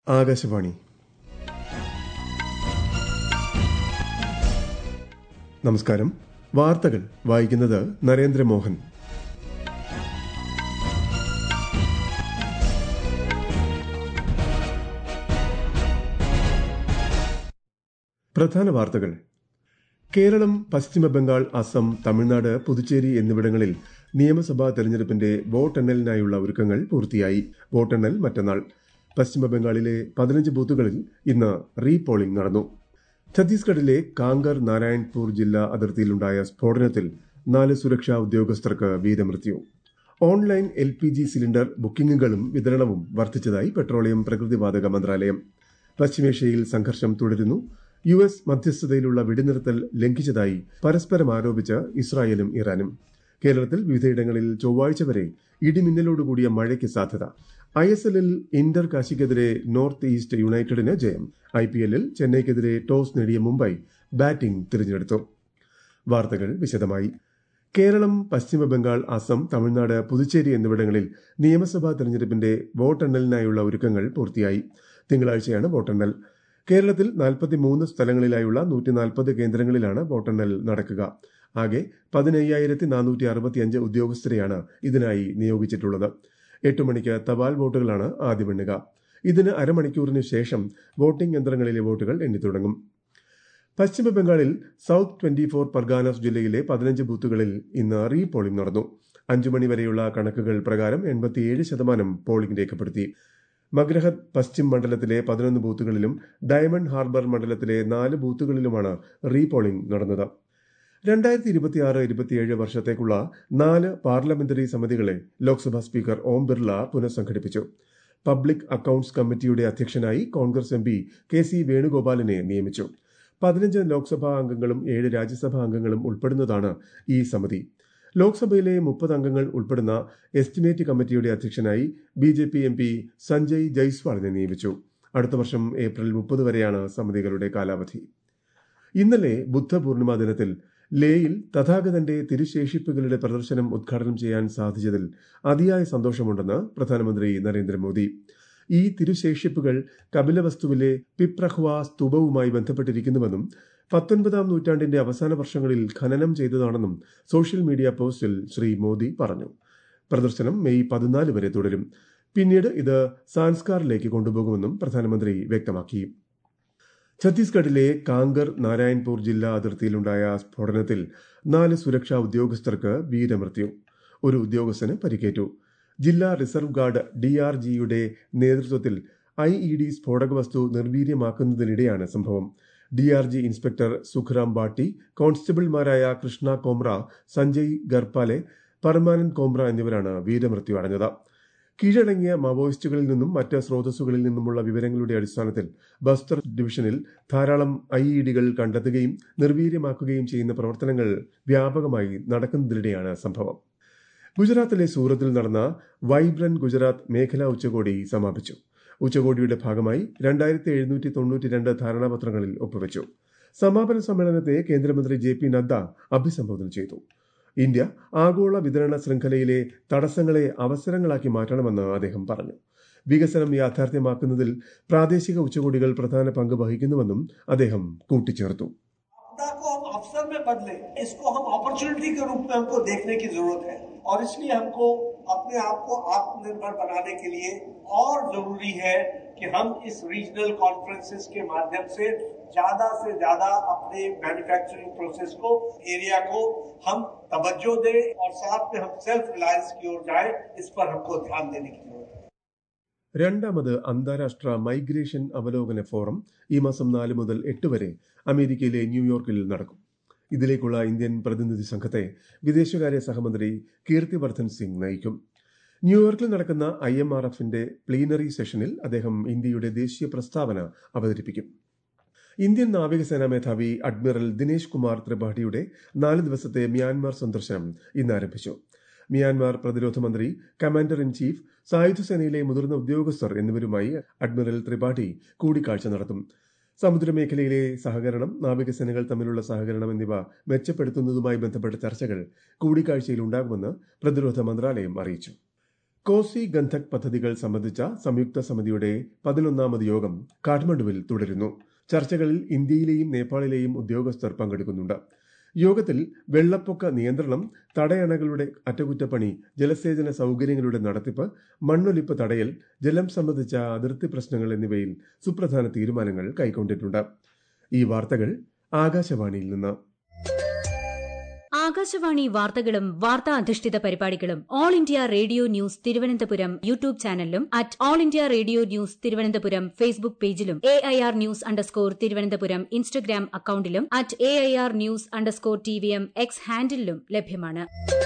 ആകാശവാണി നമസ്കാരം വാർത്തകൾ വായിക്കുന്നത് നരേന്ദ്രമോഹൻ പ്രധാന വാർത്തകൾ കേരളം പശ്ചിമ ബംഗാൾ അസം തമിഴ്നാട് പുതുച്ചേരി എന്നിവിടങ്ങളിൽ നിയമസഭാ തെരഞ്ഞെടുപ്പിന്റെ വോട്ടെണ്ണലിനായുള്ള ഒരുക്കങ്ങൾ പൂർത്തിയായി വോട്ടെണ്ണൽ മറ്റന്നാൾ പശ്ചിമ ബംഗാളിലെ പതിനഞ്ച് ബൂത്തുകളിൽ ഇന്ന് റീ പോളിംഗ് നടന്നു ഛത്തീസ്ഗഡിലെ കാങ്കർ നാരായൺപൂർ ജില്ലാ അതിർത്തിയിലുണ്ടായ സ്ഫോടനത്തിൽ നാല് സുരക്ഷാ ഉദ്യോഗസ്ഥർക്ക് വീരമൃത്യു online L P G cylinder ബുക്കിംഗുകളും വിതരണവും വർദ്ധിച്ചതായി പെട്രോളിയം പ്രകൃതിവാതക മന്ത്രാലയം പശ്ചിമേഷ്യയിൽ സംഘർഷം തുടരുന്നു യു എസ് മധ്യസ്ഥതയിലുള്ള വെടിനിർത്തൽ ലംഘിച്ചതായി പരസ്പരം ആരോപിച്ച് ഇസ്രായേലും ഇറാനും കേരളത്തിൽ വിവിധയിടങ്ങളിൽ ചൊവ്വാഴ്ച വരെ ഇടിമിന്നലോടുകൂടിയ മഴയ്ക്ക് സാധ്യത ഐ എസ് എല്ലിൽ ഇന്റർ കാശിക്കെതിരെ നോർത്ത് ഈസ്റ്റ് യുണൈറ്റഡിന് ജയം ഐ പി എല്ലിൽ ചെന്നൈക്കെതിരെ ടോസ് നേടിയ മുംബൈ ബാറ്റിംഗ് തിരഞ്ഞെടുത്തു വാർത്തകൾ വിശദമായി കേരളം പശ്ചിമ ബംഗാൾ അസം തമിഴ്നാട് പുതുച്ചേരി എന്നിവിടങ്ങളിൽ നിയമസഭാ തെരഞ്ഞെടുപ്പിന്റെ വോട്ടെണ്ണലിനായുള്ള ഒരുക്കങ്ങൾ പൂർത്തിയായി തിങ്കളാഴ്ചയാണ് വോട്ടെണ്ണൽ കേരളത്തിൽ നാൽപ്പത്തിമൂന്ന് സ്ഥലങ്ങളിലായുള്ള നൂറ്റി നാൽപ്പത് കേന്ദ്രങ്ങളിലാണ് വോട്ടെണ്ണൽ നടക്കുക ആകെ പതിനയ്യായിരത്തി നാനൂറ്റി അറുപത്തിയഞ്ച് ഉദ്യോഗസ്ഥരെയാണ് ഇതിനായി നിയോഗിച്ചിട്ടുള്ളത് എട്ട് മണിക്ക് തപാൽ വോട്ടുകളാണ് ആദ്യം എണ്ണുക ഇതിന് അരമണിക്കൂറിന് ശേഷം വോട്ടിംഗ് യന്ത്രങ്ങളിലെ വോട്ടുകൾ എണ്ണിത്തുടങ്ങും പശ്ചിമ ബംഗാളിൽ സൌത്ത് ട്വന്റി ഫോർ പർഗാനസ് ജില്ലയിലെ പതിനഞ്ച് ബൂത്തുകളിൽ ഇന്ന് റീ പോളിംഗ് നടന്നു അഞ്ചു മണി വരെയുള്ള കണക്കുകൾ പ്രകാരം എൺപത്തിയേഴ് ശതമാനം പോളിംഗ് രേഖപ്പെടുത്തി മഗ്രഹത് പശ്ചിം മണ്ഡലത്തിലെ പതിനൊന്ന് ബൂത്തുകളിലും ഡയമണ്ട് ഹാർബർ മണ്ഡലത്തിലെ നാല് ബൂത്തുകളിലുമാണ് റീ പോളിംഗ് നടന്നത് രണ്ടായിരത്തി ഇരുപത്തിയാറ് ഇരുപത്തിയേഴ് വർഷത്തേക്കുള്ള നാല് പാർലമെന്ററി സമിതികളെ ലോക്സഭാ സ്പീക്കർ ഓം ബിർള പുനഃസംഘടിപ്പിച്ചു പബ്ലിക് അക്കൌണ്ട്സ് കമ്മിറ്റിയുടെ അധ്യക്ഷനായി Congress M P K C വേണുഗോപാലിനെ നിയമിച്ചു പതിനഞ്ച് ലോക്സഭാ അംഗങ്ങളും ഏഴ് രാജ്യസഭാ അംഗങ്ങളും ഉൾപ്പെടുന്നതാണ് ഈ സമിതി ലോക്സഭയിലെ മുപ്പത് അംഗങ്ങൾ ഉൾപ്പെടുന്ന എസ്റ്റിമേറ്റ് കമ്മിറ്റിയുടെ അധ്യക്ഷനായി B J P M P Sanjay ജയ്സ്വാളിനെ നിയമിച്ചു അടുത്ത വർഷം ഏപ്രിൽ മുപ്പത് വരെയാണ് സമിതികളുടെ കാലാവധി ഇന്നലെ ബുദ്ധപൂർണിമ ദിനത്തിൽ ലേയിൽ തഥാഗതന്റെ തിരുശേഷിപ്പുകളുടെ പ്രദർശനം ഉദ്ഘാടനം ചെയ്യാൻ സാധിച്ചതിൽ അതിയായ സന്തോഷമുണ്ടെന്ന് പ്രധാനമന്ത്രി നരേന്ദ്രമോദി ഈ തിരുശേഷിപ്പുകൾ കപിലവസ്തുവിലെ പിപ്രഹ്വ സ്തൂപവുമായി ബന്ധപ്പെട്ടിരിക്കുന്നുവെന്നും പത്തൊൻപതാം നൂറ്റാണ്ടിന്റെ അവസാന വർഷങ്ങളിൽ ഖനനം ചെയ്തതാണെന്നും സോഷ്യൽ മീഡിയ പോസ്റ്റിൽ ശ്രീ മോദി പറഞ്ഞു പ്രദർശനം മെയ് പതിനാല് വരെ തുടരും പിന്നീട് ഇത് സാൻസ്കാറിലേക്ക് കൊണ്ടുപോകുമെന്നും പ്രധാനമന്ത്രി വ്യക്തമാക്കി ഛത്തീസ്ഗഡിലെ കാങ്കർ നാരായൺപൂർ ജില്ലാ അതിർത്തിയിലുണ്ടായ സ്ഫോടനത്തിൽ നാല് സുരക്ഷാ ഉദ്യോഗസ്ഥർക്ക് വീരമൃത്യു ഒരു ഉദ്യോഗസ്ഥന് പരിക്കേറ്റു ജില്ലാ റിസർവ് ഗാർഡ് ഡി ആർ ജിയുടെ നേതൃത്വത്തിൽ ഐ ഇ ഡി സ്ഫോടക വസ്തു നിർവീര്യമാക്കുന്നതിനിടെയാണ് സംഭവം D R G inspector Sukhram Batti കോൺസ്റ്റബിൾമാരായ കൃഷ്ണ കോമ്ര സഞ്ജയ് ഗർപ്പാലെ പർമാനന്ദ് കോമ്ര എന്നിവരാണ് വീരമൃത്യു അടഞ്ഞത് കീഴടങ്ങിയ മാവോയിസ്റ്റുകളിൽ നിന്നും മറ്റ് സ്രോതസ്സുകളിൽ നിന്നുമുള്ള വിവരങ്ങളുടെ അടിസ്ഥാനത്തിൽ ബസ്തർ ഡിവിഷനിൽ ധാരാളം ഐ ഇ ഡികൾ കണ്ടെത്തുകയും നിർവീര്യമാക്കുകയും ചെയ്യുന്ന പ്രവർത്തനങ്ങൾ വ്യാപകമായി നടക്കുന്നതിനിടെയാണ് സംഭവം ഗുജറാത്തിലെ സൂറത്തിൽ നടന്ന വൈബ്രന്റ് ഗുജറാത്ത് മേഖലാ ഉച്ചകോടി സമാപിച്ചു ഉച്ചകോടിയുടെ ഭാഗമായി രണ്ടായിരത്തി എഴുന്നൂറ്റി തൊണ്ണൂറ്റി രണ്ട് ധാരണാപത്രങ്ങളിൽ ഒപ്പുവെച്ചു സമാപന സമ്മേളനത്തെ കേന്ദ്രമന്ത്രി ജെ പി നദ്ദ അഭിസംബോധന ചെയ്തു ഇന്ത്യ ആഗോള വിതരണ ശൃംഖലയിലെ തടസ്സങ്ങളെ അവസരങ്ങളാക്കി മാറ്റണമെന്ന് അദ്ദേഹം പറഞ്ഞു വികസനം യാഥാർത്ഥ്യമാക്കുന്നതിൽ പ്രാദേശിക ഉച്ചകോടികൾ പ്രധാന പങ്ക് വഹിക്കുന്നുവെന്നും അദ്ദേഹം കൂട്ടിച്ചേർത്തു आपदा को हम अवसर में बदले इसको हम अपॉर्चुनिटी के रूप में हमको देखने की जरूरत है और इसलिए हमको अपने आप को आत्मनिर्भर बनाने के लिए और जरूरी है कि हम इस रीजनल कॉन्फ्रेंसेस के माध्यम से ज्यादा से ज्यादा अपने मैन्युफैक्चरिंग प्रोसेस को एरिया को हम तवज्जो दें और साथ में हम सेल्फ रिलायंस की ओर जाए इस पर हमको ध्यान देने की जरूरत है രണ്ടാമത് അന്താരാഷ്ട്ര മൈഗ്രേഷൻ അവലോകന ഫോറം ഈ മാസം നാല് മുതൽ എട്ട് വരെ അമേരിക്കയിലെ ന്യൂയോർക്കിൽ നടക്കും ഇതിലേക്കുള്ള ഇന്ത്യൻ പ്രതിനിധി സംഘത്തെ വിദേശകാര്യ സഹമന്ത്രി കീർത്തിവർദ്ധൻ സിംഗ് നയിക്കും ന്യൂയോർക്കിൽ നടക്കുന്ന ഐ എം ആർ എഫിന്റെ പ്ലീനറി സെഷനിൽ അദ്ദേഹം ഇന്ത്യയുടെ ദേശീയ പ്രസ്താവന അവതരിപ്പിക്കും ഇന്ത്യൻ നാവികസേനാ മേധാവി അഡ്മിറൽ ദിനേശ് കുമാർ ത്രിപാഠിയുടെ നാല് ദിവസത്തെ മ്യാൻമാർ സന്ദർശനം ഇന്ന് ആരംഭിച്ചു മ്യാൻമാർ പ്രതിരോധ മന്ത്രി കമാൻഡർ ഇൻ ചീഫ് സായുധസേനയിലെ മുതിർന്ന ഉദ്യോഗസ്ഥർ എന്നിവരുമായി അഡ്മിറൽ ത്രിപാഠി കൂടിക്കാഴ്ച നടത്തും സമുദ്രമേഖലയിലെ സഹകരണം നാവികസേനകൾ തമ്മിലുള്ള സഹകരണം എന്നിവ മെച്ചപ്പെടുത്തുന്നതുമായി ബന്ധപ്പെട്ട ചർച്ചകൾ കൂടിക്കാഴ്ചയിൽ ഉണ്ടാകുമെന്ന് പ്രതിരോധ മന്ത്രാലയം അറിയിച്ചു കോസി ഗന്ധക് പദ്ധതികൾ സംബന്ധിച്ച സംയുക്ത സമിതിയുടെ പതിനൊന്നാമത് യോഗം കാഠ്മണ്ഡുവിൽ തുടരുന്നു ചർച്ചകളിൽ ഇന്ത്യയിലെയും നേപ്പാളിലെയും ഉദ്യോഗസ്ഥർ പങ്കെടുക്കുന്നുണ്ട് യോഗത്തിൽ വെള്ളപ്പൊക്ക നിയന്ത്രണം തടയണകളുടെ അറ്റകുറ്റപ്പണി ജലസേചന സൌകര്യങ്ങളുടെ നടത്തിപ്പ് മണ്ണൊലിപ്പ് തടയൽ ജലം സംബന്ധിച്ച അതിർത്തി പ്രശ്നങ്ങൾ എന്നിവയിൽ സുപ്രധാന തീരുമാനങ്ങൾ കൈക്കൊണ്ടിട്ടുണ്ട് ഈ വാർത്തകൾ ആകാശവാണിയിൽ നിന്ന് ആകാശവാണി വാർത്തകളും വാർത്താ അധിഷ്ഠിത പരിപാടികളും All India Radio News Thiruvananthapuram YouTube ചാനലിലും at All India Radio News Thiruvananthapuram Facebook പേജിലും A I R news underscore Thiruvananthapuram Instagram അക്കൌണ്ടിലും at A I R news underscore T V M X ഹാൻഡിലും ലഭ്യമാണ്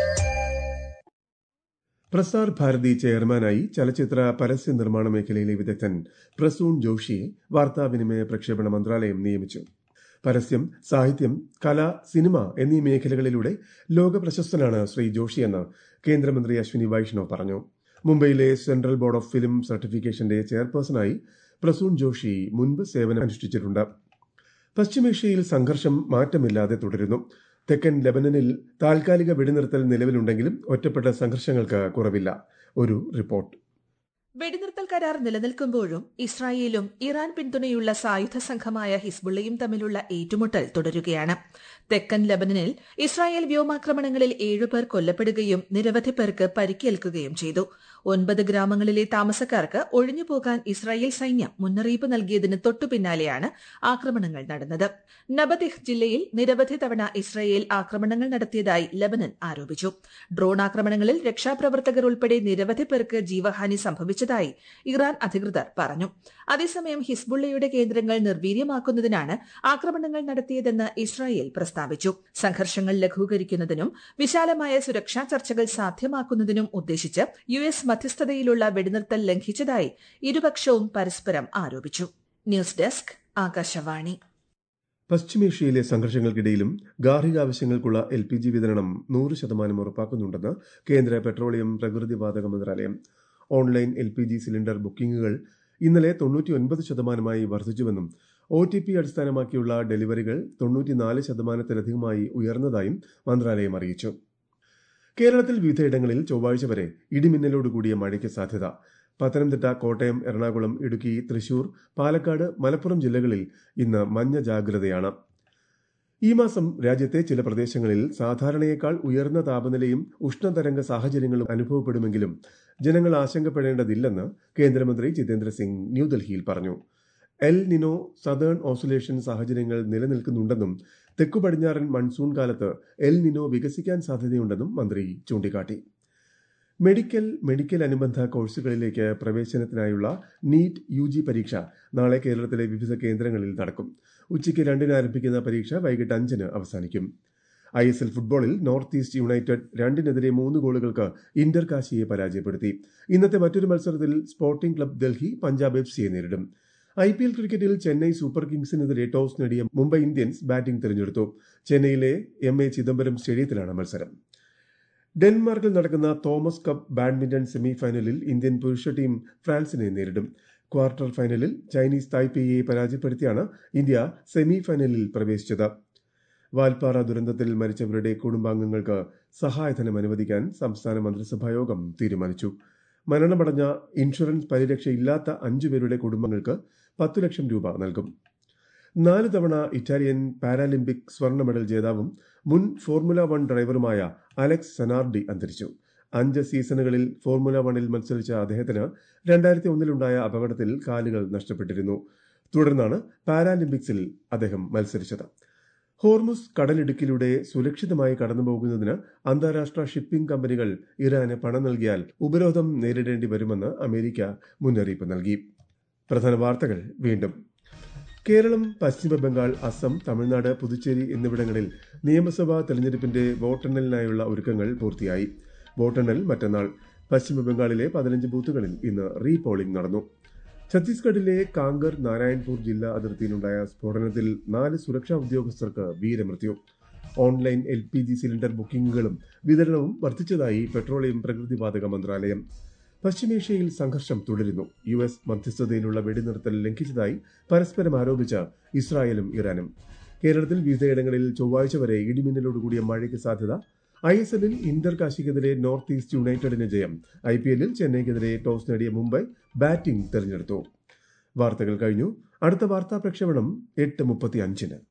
പ്രസാർ ഭാരതി ചെയർമാനായി ചലച്ചിത്ര പരസ്യ നിർമ്മാണ മേഖലയിലെ വിദഗ്ധൻ പ്രസൂൺ ജോഷിയെ വാർത്താവിനിമയ പ്രക്ഷേപണ മന്ത്രാലയം നിയമിച്ചു പരസ്യം സാഹിത്യം കല സിനിമ എന്നീ മേഖലകളിലൂടെ ലോക പ്രശസ്തനാണ് ശ്രീ ജോഷിയെന്ന് കേന്ദ്രമന്ത്രി അശ്വിനി വൈഷ്ണവ് പറഞ്ഞു മുംബൈയിലെ സെൻട്രൽ ബോർഡ് ഓഫ് ഫിലിം സർട്ടിഫിക്കേഷന്റെ ചെയർപേഴ്സണായി പ്രസൂൺ ജോഷി മുൻപ് സേവനം അനുഷ്ഠിച്ചിട്ടുണ്ട് പശ്ചിമേഷ്യയിൽ സംഘർഷം മാറ്റമില്ലാതെ തുടരുന്നു തെക്കൻ ലെബനനിൽ താൽക്കാലിക വെടിനിർത്തൽ നിലവിലുണ്ടെങ്കിലും ഒറ്റപ്പെട്ട സംഘർഷങ്ങൾക്ക് കുറവില്ല ഒരു റിപ്പോർട്ട് വെടിനിർത്തൽ കരാർ നിലനിൽക്കുമ്പോഴും ഇസ്രായേലും ഇറാൻ പിന്തുണയുള്ള സായുധ സംഘമായ ഹിസ്ബുള്ളയും തമ്മിലുള്ള ഏറ്റുമുട്ടൽ തുടരുകയാണ് തെക്കൻ ലബനനിൽ ഇസ്രായേൽ വ്യോമാക്രമണങ്ങളിൽ ഏഴുപേർ കൊല്ലപ്പെടുകയും നിരവധി പേർക്ക് പരിക്കേൽക്കുകയും ചെയ്തു ഒൻപത് ഗ്രാമങ്ങളിലെ താമസക്കാർക്ക് ഒഴിഞ്ഞുപോകാൻ ഇസ്രായേൽ സൈന്യം മുന്നറിയിപ്പ് നൽകിയതിന് തൊട്ടുപിന്നാലെയാണ് ആക്രമണങ്ങൾ നടന്നത് നബദിഹ് ജില്ലയിൽ നിരവധി തവണ ഇസ്രായേൽ ആക്രമണങ്ങൾ നടത്തിയതായി ലബനൻ ആരോപിച്ചു ഡ്രോൺ ആക്രമണങ്ങളിൽ രക്ഷാപ്രവർത്തകർ ഉൾപ്പെടെ നിരവധി പേർക്ക് ജീവഹാനി സംഭവിച്ചതായി ഇറാൻ അധികൃതർ പറഞ്ഞു അതേസമയം ഹിസ്ബുള്ളയുടെ കേന്ദ്രങ്ങൾ നിർവീര്യമാക്കുന്നതിനാണ് ആക്രമണങ്ങൾ നടത്തിയതെന്ന് ഇസ്രായേൽ പ്രസ്താവിച്ചു സംഘർഷങ്ങൾ ലഘൂകരിക്കുന്നതിനും വിശാലമായ സുരക്ഷാ ചർച്ചകൾ സാധ്യമാക്കുന്നതിനും ഉദ്ദേശിച്ച് യു എസ് മധ്യസ്ഥതയിലുള്ള വെടിനിർത്തൽ ലംഘിച്ചതായി ഇരുപക്ഷവും പരസ്പരം ആരോപിച്ചു ന്യൂസ് ഡെസ്ക് ആകാശവാണി പശ്ചിമേഷ്യയിലെ സംഘർഷങ്ങൾക്കിടയിലും ഗാർഹികാവശ്യങ്ങൾക്കുള്ള എൽ പി ജി വിതരണം നൂറ് ശതമാനം ഉറപ്പാക്കുന്നുണ്ടെന്ന് കേന്ദ്ര പെട്രോളിയം പ്രകൃതിവാതക മന്ത്രാലയം online L P G cylinder ബുക്കിംഗുകൾ ഇന്നലെ തൊണ്ണൂറ്റിയൊൻപത് ശതമാനമായി വർദ്ധിച്ചുവെന്നും ഒ ടി പി അടിസ്ഥാനമാക്കിയുള്ള ഡെലിവറികൾ തൊണ്ണൂറ്റിനാല് ശതമാനത്തിലധികമായി ഉയർന്നതായും മന്ത്രാലയം അറിയിച്ചു കേരളത്തിൽ വിവിധയിടങ്ങളിൽ ചൊവ്വാഴ്ച വരെ ഇടിമിന്നലോടുകൂടിയ മഴയ്ക്ക് സാധ്യത പത്തനംതിട്ട കോട്ടയം എറണാകുളം ഇടുക്കി തൃശൂർ പാലക്കാട് മലപ്പുറം ജില്ലകളിൽ ഇന്ന് മഞ്ഞ ജാഗ്രതയാണ് ഈ മാസം രാജ്യത്തെ ചില പ്രദേശങ്ങളിൽ സാധാരണയേക്കാൾ ഉയർന്ന താപനിലയും ഉഷ്ണതരംഗ സാഹചര്യങ്ങളും അനുഭവപ്പെടുമെങ്കിലും ജനങ്ങൾ ആശങ്കപ്പെടേണ്ടതില്ലെന്ന് കേന്ദ്രമന്ത്രി ജിതേന്ദ്ര സിംഗ് ന്യൂഡൽഹിയിൽ പറഞ്ഞു എൽ നിനോ സദേൺ ഓസുലേഷൻ സാഹചര്യങ്ങൾ നിലനിൽക്കുന്നുണ്ടെന്നും തെക്കു പടിഞ്ഞാറൻ മൺസൂൺ കാലത്ത് എൽ നിനോ വികസിക്കാൻ സാധ്യതയുണ്ടെന്നും മന്ത്രി ചൂണ്ടിക്കാട്ടി മെഡിക്കൽ മെഡിക്കൽ അനുബന്ധ കോഴ്സുകളിലേക്ക് പ്രവേശനത്തിനായുള്ള നീറ്റ് യു ജി പരീക്ഷ നാളെ കേരളത്തിലെ വിവിധ കേന്ദ്രങ്ങളിൽ നടക്കും ഉച്ചയ്ക്ക് രണ്ടിന് ആരംഭിക്കുന്ന പരീക്ഷ വൈകിട്ട് അഞ്ചിന് അവസാനിക്കും ഐ എസ് എൽ ഫുട്ബോളിൽ നോർത്ത് ഈസ്റ്റ് യുണൈറ്റഡ് രണ്ടിനെതിരെ മൂന്ന് ഗോളുകൾക്ക് ഇന്റർ കാശിയെ പരാജയപ്പെടുത്തി ഇന്നത്തെ മറ്റൊരു മത്സരത്തിൽ Sporting Club Delhi Punjab F സിയെ നേരിടും ഐ പി എൽ ക്രിക്കറ്റിൽ ചെന്നൈ സൂപ്പർ കിങ്സിനെതിരെ ടോസ് നേടിയ മുംബൈ ഇന്ത്യൻസ് ബാറ്റിംഗ് തിരഞ്ഞെടുത്തു ചെന്നൈയിലെ എം എ ചിദംബരം സ്റ്റേഡിയത്തിലാണ് മത്സരം ഡെൻമാർക്കിൽ നടക്കുന്ന തോമസ് കപ്പ് ബാഡ്മിന്റൺ സെമി ഫൈനലിൽ ഇന്ത്യൻ പുരുഷ ടീം ഫ്രാൻസിനെ നേരിടും ക്വാർട്ടർ ഫൈനലിൽ ചൈനീസ് തായ്പേയെ പരാജയപ്പെടുത്തിയാണ് ഇന്ത്യ സെമി ഫൈനലിൽ പ്രവേശിച്ചത് വാൽപ്പാറ ദുരന്തത്തിൽ മരിച്ചവരുടെ കുടുംബാംഗങ്ങൾക്ക് സഹായധനം അനുവദിക്കാൻ സംസ്ഥാന മന്ത്രിസഭായോഗം തീരുമാനിച്ചു മരണമടഞ്ഞ ഇൻഷുറൻസ് പരിരക്ഷയില്ലാത്ത അഞ്ചുപേരുടെ കുടുംബങ്ങൾക്ക് പത്തു ലക്ഷം രൂപ നൽകും നാല് തവണ ഇറ്റാലിയൻ പാരാലിമ്പിക് സ്വർണ്ണ മെഡൽ ജേതാവും മുൻ ഫോർമുല വൺ ഡ്രൈവറുമായ അലക്സ് സനാർഡി അന്തരിച്ചു അഞ്ച് സീസണുകളിൽ ഫോർമുല വണിൽ മത്സരിച്ച അദ്ദേഹത്തിന് രണ്ടായിരത്തി ഒന്നിലുണ്ടായ അപകടത്തിൽ കാലുകൾ നഷ്ടപ്പെട്ടിരുന്നു തുടർന്നാണ് പാരാലിമ്പിക്സിൽ അദ്ദേഹം മത്സരിച്ചത് ഹോർമുസ് കടലിടുക്കിലൂടെ സുരക്ഷിതമായി കടന്നുപോകുന്നതിന് അന്താരാഷ്ട്ര ഷിപ്പിംഗ് കമ്പനികൾ ഇറാന് പണം നൽകിയാൽ ഉപരോധം നേരിടേണ്ടി വരുമെന്ന് അമേരിക്ക മുന്നറിയിപ്പ് നൽകി പ്രധാന വാർത്തകൾ വീണ്ടും കേരളം പശ്ചിമ ബംഗാൾ അസം തമിഴ്നാട് പുതുച്ചേരി എന്നിവിടങ്ങളിൽ നിയമസഭാ തെരഞ്ഞെടുപ്പിന്റെ വോട്ടെണ്ണലിനായുള്ള ഒരുക്കങ്ങൾ പൂർത്തിയായി വോട്ടെണ്ണൽ മറ്റന്നാൾ പശ്ചിമ ബംഗാളിലെ പതിനഞ്ച് ബൂത്തുകളിൽ ഇന്ന് റീ പോളിംഗ് നടന്നു ഛത്തീസ്ഗഡിലെ കാങ്കർ നാരായൺപൂർ ജില്ലാ അതിർത്തിയിലുണ്ടായ സ്ഫോടനത്തിൽ നാല് സുരക്ഷാ ഉദ്യോഗസ്ഥർക്ക് വീരമൃത്യു online L P G cylinder ബുക്കിംഗുകളും വിതരണവും വർദ്ധിച്ചതായി പെട്രോളിയം പ്രകൃതിവാതക മന്ത്രാലയം പശ്ചിമേഷ്യയിൽ സംഘർഷം തുടരുന്നു യു എസ് മധ്യസ്ഥതയിലുള്ള വെടിനിർത്തൽ ലംഘിച്ചതായി പരസ്പരം ആരോപിച്ച ഇസ്രായേലും ഇറാനും കേരളത്തിൽ വിവിധയിടങ്ങളിൽ ചൊവ്വാഴ്ച വരെ ഇടിമിന്നലോടുകൂടിയ മഴയ്ക്ക് സാധ്യത ഐ എസ് എല്ലിൽ ഇന്റർ കാശിക്കെതിരെ നോർത്ത് ഈസ്റ്റ് യുണൈറ്റഡിന് ജയം ഐ പി എല്ലിൽ ചെന്നൈക്കെതിരെ ടോസ് നേടിയ മുംബൈ ബാറ്റിംഗ് തെരഞ്ഞെടുത്തു വാർത്തകൾ കഴിഞ്ഞു അടുത്ത വാർത്താ പ്രക്ഷേപണം എട്ട് മുപ്പത്തി അഞ്ചിന്